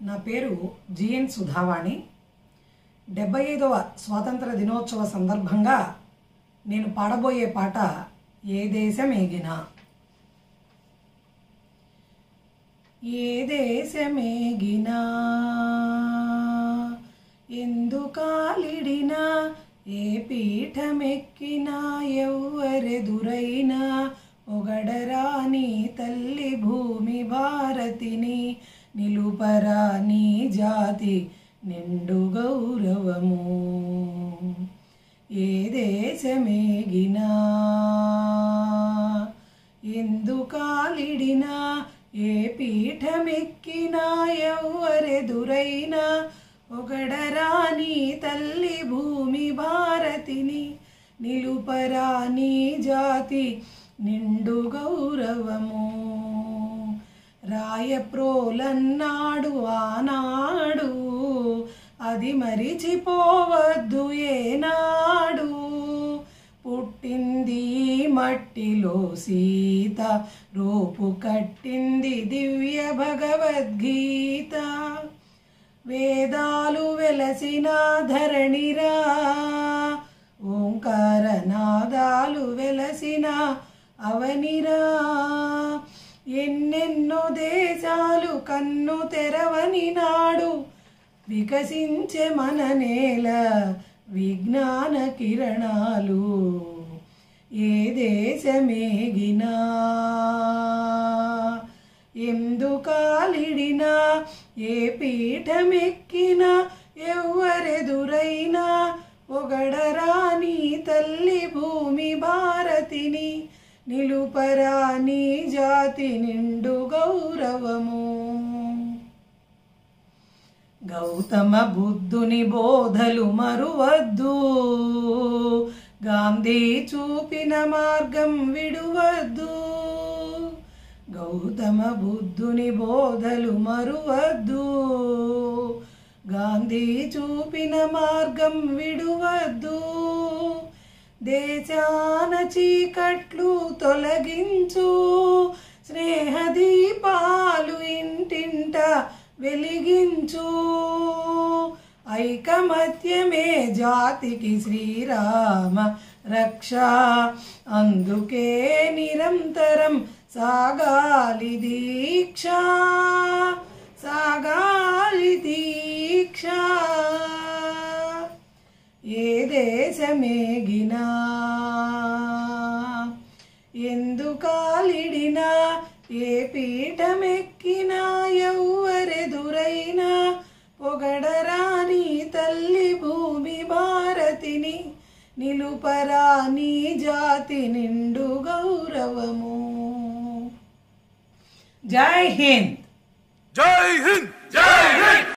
నా పేరు జిఎన్ సుధావాణి డెబ్బై ఐదవ స్వాతంత్ర దినోత్సవ సందర్భంగా నేను పాడబోయే పాట ఏ దేశం ఏగినా ఏ దేశమేగినా ఎందుకాలిడినా ఏ పీఠమెక్కినా ఎవ్వరెదురైనా ఒగడరాని తల్లి భూమి భారతిని నిలుపరా నీ జాతి నిండు గౌరవము ఏ దేశమేగినా ఎందుకాలిడినా ఏ పీఠమెక్కినా ఎవ్వరెదురైనా ఒకడరాని తల్లి భూమి భారతిని నిలుపరాని జాతి నిండు గౌరవము రాయప్రోలన్నాడు ఆనాడు అది మరిచిపోవద్దు ఏనాడు పుట్టింది మట్టిలో సీత రూపు కట్టింది దివ్య భగవద్గీత వేదాలు వెలసిన ధరణిరా ఓంకార నాదాలు వెలసిన అవనిరా ఎన్నెన్నో దేశాలు కన్ను తెరవని నాడు వికసించే మన నేల విజ్ఞాన కిరణాలు ఏ దేశమేగినా ఎందుకాలిడినా ఏ పీఠమెక్కినా ఎవ్వరెదురైనా ఒగడరాని తల్లి భూమి భారతిని నిలుపరాని జాతి నిండు గౌరవము గౌతమ బుద్ధుని బోధలు మరువద్దు గాంధీ చూపిన మార్గం విడువద్దు గౌతమ బుద్ధుని బోధలు మరువద్దు గాంధీ చూపిన మార్గం విడువద్దు దేశాన చీకట్లు తొలగించు స్నేహదీపాలు ఇంటింట వెలిగించు ఐకమత్యమే జాతికి శ్రీరామ రక్ష అందుకే నిరంతరం సాగాలి దీక్ష సాగాలి దీక్ష ఏ దేశమేగినా ఎందుకాలిడినా ఏ పీఠమెక్కినా ఎవ్వరెదురైనా పొగడరాని తల్లి భూమి భారతిని నిలుపరాని జాతి నిండు గౌరవము జై హింద్ జై హింద్ జై హింద్